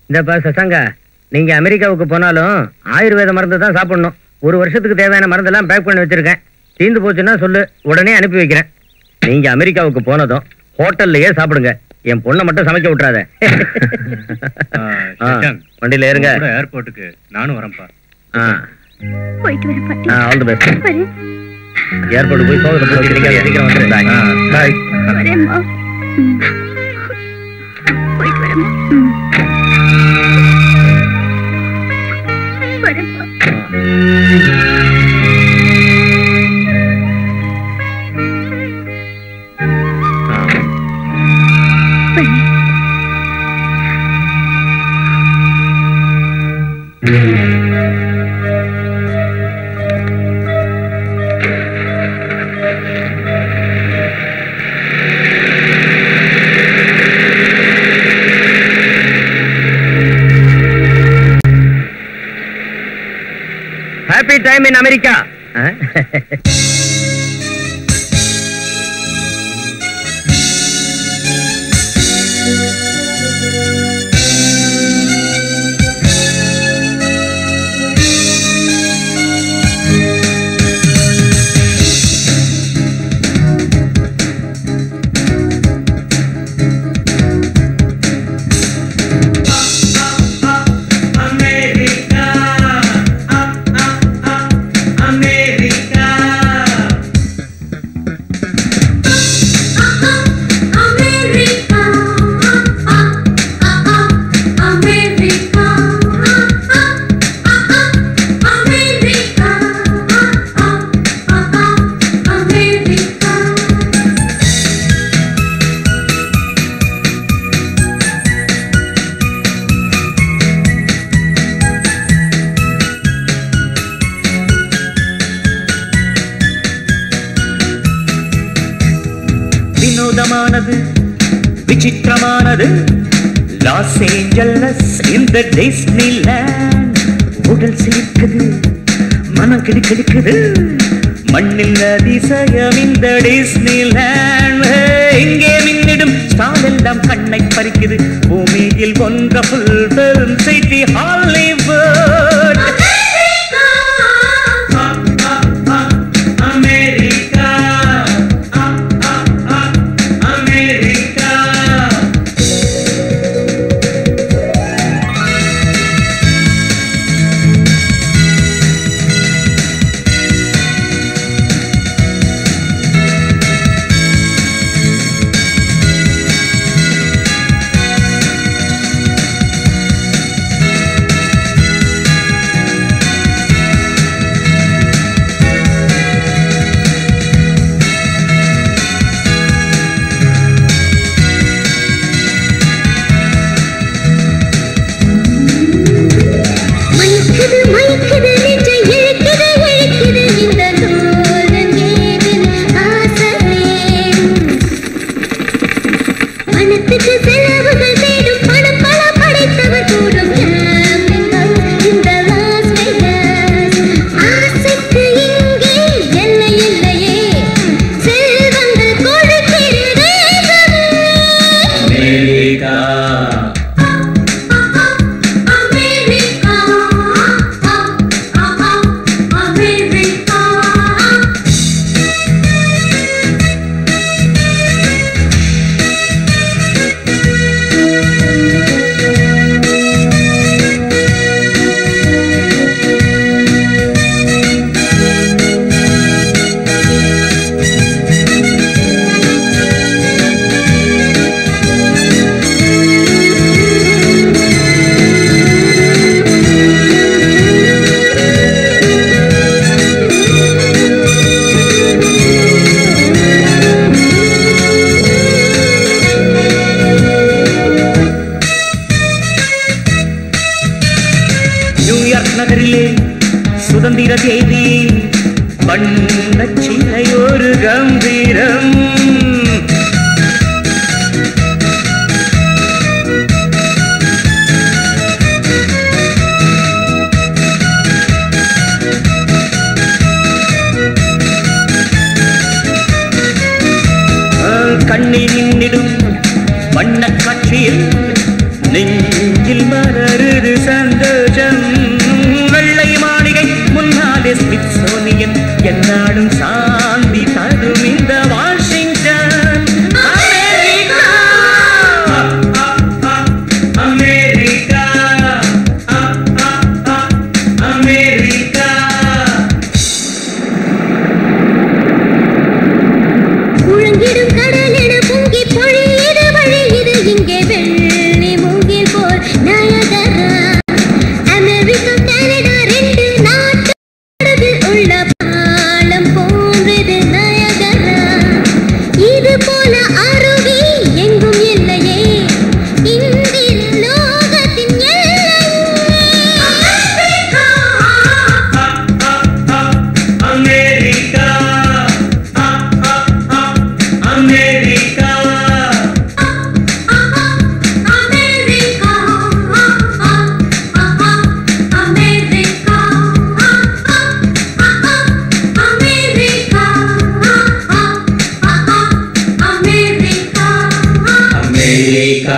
இந்தப்பா சசங்கா நீங்க அமெரிக்காவுக்கு போனாலும் ஆயுர்வேத மருந்து தான் சாப்பிடணும் ஒரு வருஷத்துக்கு தேவையான மருந்தெல்லாம் பேக் பண்ணி வச்சிருக்கேன் தீந்து போச்சுன்னா சொல்லு உடனே அனுப்பி வைக்கிறேன் நீங்க அமெரிக்காவுக்கு போனதும் ஹோட்டல்லையே சாப்பிடுங்க என் பொண்ணை மட்டும் சமைக்க விட்டுறாத ஆ, வண்டியில ஏறுங்க ஏர்போர்ட்டுக்கு நானும் வரேன்ப்பா போயிட்டு வரேன் பாட்டி ஆல் தி பெஸ்ட் வரேன் ஏர்போர்ட் போய் சோதனை போட்டுக்கிறீங்க சீக்கிரம் வந்துருங்க பாய் வரேம்மா ம். போயிட்டு வரேம்மா ம். வரேம்மா வரேன் ஹாப்பி டைம் இன் அமெரிக்கா வினோதமானது விசித்திரமானது லாஸ் ஏஞ்சலஸ் இந்த டிஸ்னிலேண்ட் உடல் சிலிர்க்குது மனம் கிடுக்கிடுக்குது மண்ணில் அதிசயம் இந்த டிஸ்னிலேண்ட் இங்கே மின்னிடும் ஸ்டார் எல்லாம் கண்ணை பறிக்குது பூமியில் ஒன்றபுல் பெரும் சிட்டி ஹாலிவுட் அமெரிக்கா அமெரிக்கா மயக்குது மயக்குது நெஞ்சை இழுக்குது இழுக்குது இந்த தோழன் ஏதும் ஆசைவேன் பணத்துக்கு செலவுகள் தேடும் பணம் பல படைத்தவர் கூடும் கேம்பிங்கள் இந்த லாஸ் வேகஸ் ஆசைக்கு இங்கே எல்லை இல்லையே செல்வங்கள் கொழுக்கிறது அமெரிக்கா அமெரிக்கா அமெரிக்கா நியூயார்க் நகரிலே சுதந்திர தேதி வண்ணச்சிலை ஒரு கம்பீரம் ஆ, கண்ணில் மின்னிடும் வண்ணக் காட்சியில் நெஞ்சில் மர ஓஷன் வெள்ளை மாளிகை முன்னாலே ஸ்மித்சோனியன் என்னாடும் சாந்தி தரும் இந்த வாஷிங்டன் அமெரிக்கா அமெரிக்கா அமெரிக்கா முழங்கிடும் கடலென பொங்கி பொழியுது வழியுது இங்கே வெள்ளி மூங்கில் போல் நயகரா அமெரிக்கா கனடா ரெண்டு நாட்டு நடுவில் உள்ள பாலம் போன்றது நயகரா இது போல அருவி எங்கும் இல்லையே இந்திர லோகத்தின் America America America America America America America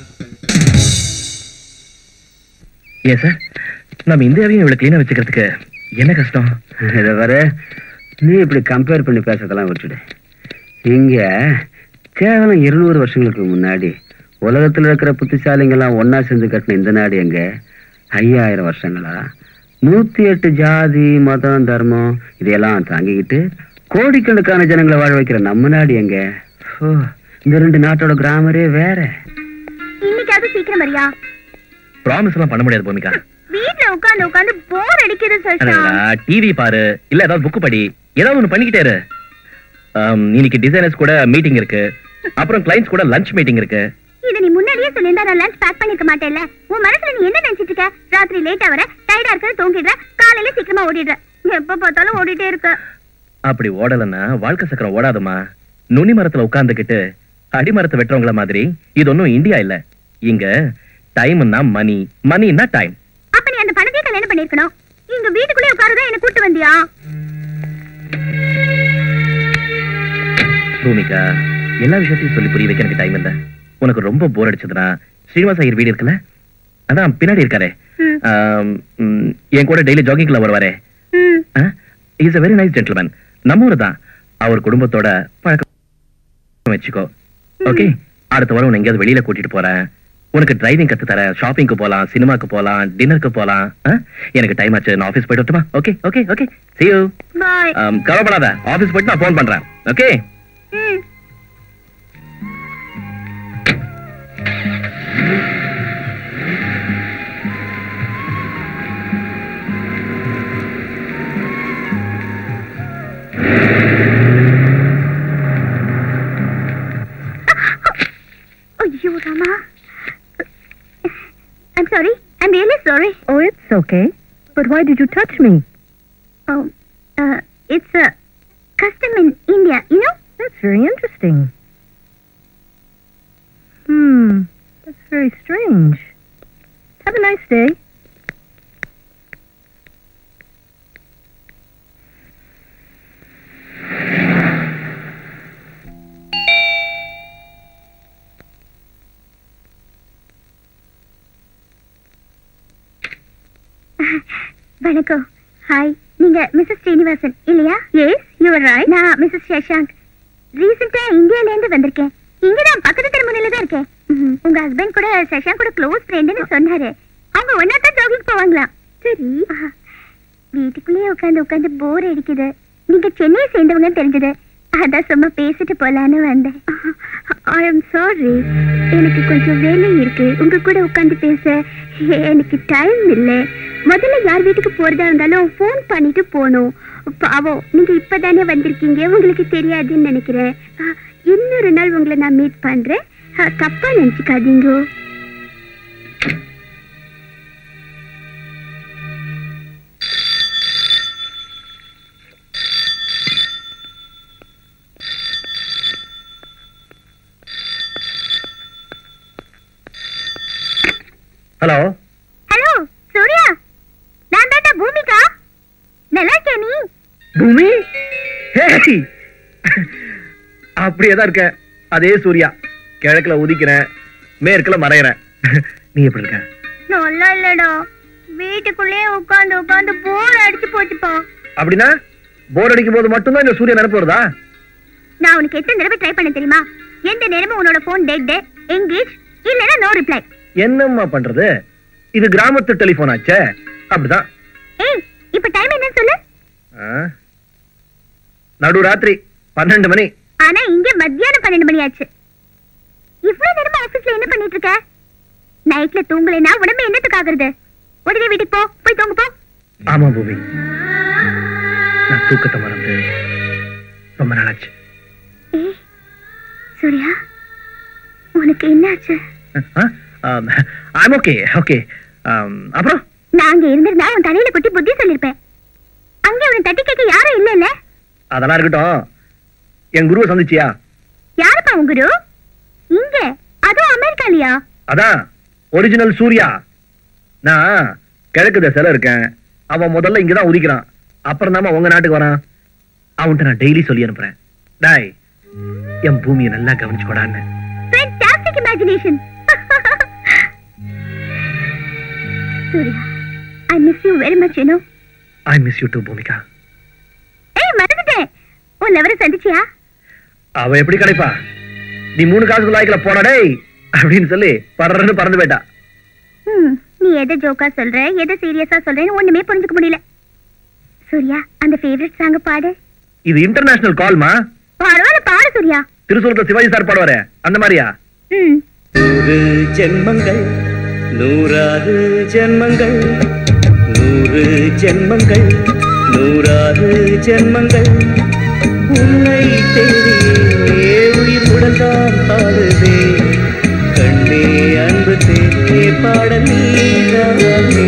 ஏன் சார் நம்ம இந்தியாவையும் இவ்வளவு கிளீனா வச்சுக்கிறதுக்கு என்ன கஷ்டம் இதை வர நீ இப்படி கம்பேர் பண்ணி பேசுறதெல்லாம் விட்டுடு இங்க கேவலம் இருநூறு வருஷங்களுக்கு முன்னாடி உலகத்துல இருக்கிற புத்திசாலிங்கெல்லாம் ஒண்ணா சேர்ந்து கட்டின இந்த நாடு எங்க ஐயாயிரம் வருஷங்களா நூத்தி எட்டு ஜாதி மதம் தர்மம் இதையெல்லாம் தாங்கிக்கிட்டு கோடிக்கணக்கான ஜனங்களை வாழ வைக்கிற நம்ம நாடு எங்க ஓ, இந்த ரெண்டு நாட்டோட கிராமரே வேற இன்னைக்காவது சீக்கிரம் வரியா ப்ராமிஸ் எல்லாம் பண்ண முடியாது பூமிகா வீட்ல உட்கார்ந்து உட்கார்ந்து போர் அடிக்குது சஷாங்க் டிவி பாரு இல்ல ஏதாவது புக் படி ஏதாவது ஒண்ணு பண்ணிக்கிட்டே இரு ஆம், இன்னைக்கு டிசைனர்ஸ் கூட மீட்டிங் இருக்கு அப்புறம் கிளைண்ட்ஸ் கூட லஞ்ச் மீட்டிங் இருக்கு இத நீ முன்னாடியே சொல்லியிருந்தா நான் லஞ்ச் பேக் பண்ணிருக்க மாட்டேன்ல உன் மனசுல நீ என்ன நினைச்சிட்டு இருக்க ராத்திரி லேட்டா வர டயர்டா இருக்க தூங்கிடுற காலையில சீக்கிரமா ஓடிடுற எப்ப பார்த்தாலும் ஓடிட்டே இருக்க அப்படி ஓடலன்னா வாழ்க்கை சக்கரம் ஓடாதம்மா நுனி மரத்துல உட்கார்ந்துகிட்டு அடிமரத்தை வெட்டுறவங்கள மாதிரி இது ஒன்றும் இந்தியா இல்ல இங்க டைம்னா மணி மணின்னா டைம் அப்ப நீ அந்த பணத்தையே கல்யாணம் பண்ணிருக்கணும் இங்க வீட்டுக்குள்ளே உட்காருதான் என்ன கூட்டு வந்தியா பூமிகா எல்லா விஷயத்தையும் சொல்லி புரிய வைக்க எனக்கு டைம் இல்ல உனக்கு ரொம்ப போர் அடிச்சதுன்னா ஸ்ரீனிவாச ஐயர் வீடு இருக்குல்ல அதான் பின்னாடி இருக்காரே ம். ஆம், ம், என் கூட டெய்லி ஜாகிங்ல வருவாரே ம். Is a very nice gentleman நம்ம ஊர் தான் அவர் குடும்பத்தோட பழக்கம் வச்சுக்கோ ஓகே அடுத்த வாரம் உன்னை எங்கேயாவது வெளியில கூட்டிட்டு போறேன் உனக்கு டிரைவிங் கத்து தரேன் ஷாப்பிங்க்கு போலாம் சினிமாக்கு போலாம் டின்னருக்கு போலாம் ஆ? எனக்கு டைம் ஆச்சு நான் ஆபீஸ் போயிட்டு வரட்டுமா okay okay okay see you bye um, கவலைப்படாத ஆபீஸ் போயிட்டு நான் ஃபோன் பண்றேன் ஓகே ம் ஐயோ Rama I'm sorry. I'm really sorry. Oh, it's okay. But why did you touch me? Oh, uh, it's a custom in India, you know? That's very interesting. Hmm, that's very strange. Have a nice day. வணக்கம் hi நீங்க Mrs Srinivasan இல்லையா yes you are right நான் Mrs Shashank ரீசெண்டா இந்தியால இருந்து வந்திருக்கேன் இங்க நான் பக்கத்து தெருமுனையில தான் இருக்கேன் ம்ஹும். உங்க ஹஸ்பண்ட் கூட சஷாங்க் கூட க்ளோஸ் ஃப்ரெண்ட்னு சொன்னாரு அவங்க ஒன்னா தான் ஜாகிங் போவாங்களாம் சரி வீட்டுக்குள்ளேயே உட்காந்து உட்காந்து போர் அடிக்குது நீங்க சென்னையை சேர்ந்தவங்கன்னு தெரிஞ்சது அதான் சும்மா பேசிட்டு போலான்னு வந்தேன் ஐ எம் சாரி எனக்கு கொஞ்சம் வேலை இருக்கு உங்க கூட உட்காந்து பேச எனக்கு டைம் இல்லை முதல்ல யார் வீட்டுக்கு போறதா இருந்தாலும் ஃபோன் பண்ணிட்டு போகணும் பாவம் நீங்க இப்பதானே வந்திருக்கீங்க உங்களுக்கு தெரியாதுன்னு நினைக்கிறேன் அஹ், இன்னொரு நாள் உங்களை நான் மீட் பண்றேன் அஹ், தப்பா நினைச்சுக்காதீங்க ஹலோ ஹலோ சூர்யா நான் தாண்டா பூமிகா நல்லா இருக்கியா நீ பூமி ஹேய்! அப்படியே தான் இருக்க அதே சூர்யா கிழக்குல உதிக்கிறேன் மேற்குல மறையறேன் நீ எப்படி இருக்க நல்லா இல்லடா வீட்டுக்குள்ளேயே உட்கார்ந்து உட்கார்ந்து போர் அடிச்சு போச்சுப்பா அப்படின்னா போர் அடிக்கும் போது மட்டும்தான் இந்த சூரியன் நினைப்பு வருதா நான் உனக்கு எத்தனை தடவை ட்ரை பண்ண தெரியுமா எந்த நேரமும் உன்னோட போன் டெட் எங்கேஜ் இல்லனா நோ ரிப்ளை என்னம்மா பண்றது இது கிராமத்து டெலிபோன் ஆச்சே அப்படிதான் ஏய் இப்ப டைம் என்னன்னு சொல்லு ஆ. நடு ராத்திரி பன்னெண்டு மணி ஆனா இங்க மத்தியானம் பன்னெண்டு மணி ஆச்சு இவ்வளவு நேரமா ஆபீஸ்ல என்ன பண்ணிட்டு இருக்க நைட்ல தூங்கலைன்னா உடம்பு என்னத்துக்கு ஆகுறது உடனே வீட்டுக்கு போ போய் தூங்கு போ ஆமா பூமி நான் தூக்கத்தை மறந்து ரொம்ப நாளாச்சு ஏய் சூர்யா உனக்கு என்னாச்சு ஐம் ஓகே ஓகே அப்புறம் நான் அங்க இருந்திருந்தா உன் தலையில கொட்டி புத்தி சொல்லிருப்பேன் அங்க உன்னை தட்டி கேட்க யாரும் இல்ல இல்ல அதெல்லாம் இருக்கட்டும் என் குருவை சந்திச்சியா யாருப்பா உன் குரு இங்க அதுவும் அமெரிக்காலியா அதான் ஒரிஜினல் சூர்யா நான் கிழக்கு திசையில இருக்கேன் அவன் முதல்ல இங்கதான் உதிக்கிறான் அப்புறம் தான் உங்க நாட்டுக்கு வரான் அவன்கிட்ட நான் டெய்லி சொல்லி அனுப்புறேன் டாய் என் பூமியை நல்லா கவனிச்சுக்கோடான்னு fantastic imagination Surya I miss you very much you know I miss you too Bhoomika ஏய் மறந்துட்டேன் உன் லவரை சந்திச்சியா அவ எப்படி கிடைப்பா நீ மூணு காசுக்கு லாய்க்கல போடா டேய் அப்படின்னு சொல்லி பறன்னு பறந்து போயிட்டா ம் நீ எதை ஜோக்கா சொல்ற எதை சீரியஸா சொல்றேன்னு ஒண்ணுமே புரிஞ்சுக்க முடியல சூர்யா அந்த ஃபேவரட் சாங் பாடு இது இன்டர்நேஷனல் கால்மா பரவாயில்ல பாடு சூர்யா திருசூரத்துல சிவாஜி சார் பாடுவாரு அந்த மாதிரியா ம் நூறு ஜென்மங்கள் நூறாறு ஜென்மங்கள் நூறு ஜென்மங்கள் நூறாறு ஜென்மங்கள் உன்னை தேடியே உயிர் உடல்தான் பாடுதே கண்ணே அன்பு தேே பாடல் நீதானே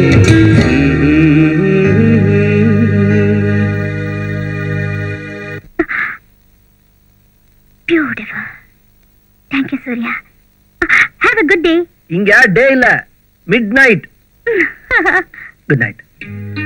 beautiful thank you Surya have a good day இங்க டே இல்ல மிட் நைட் குட் நைட்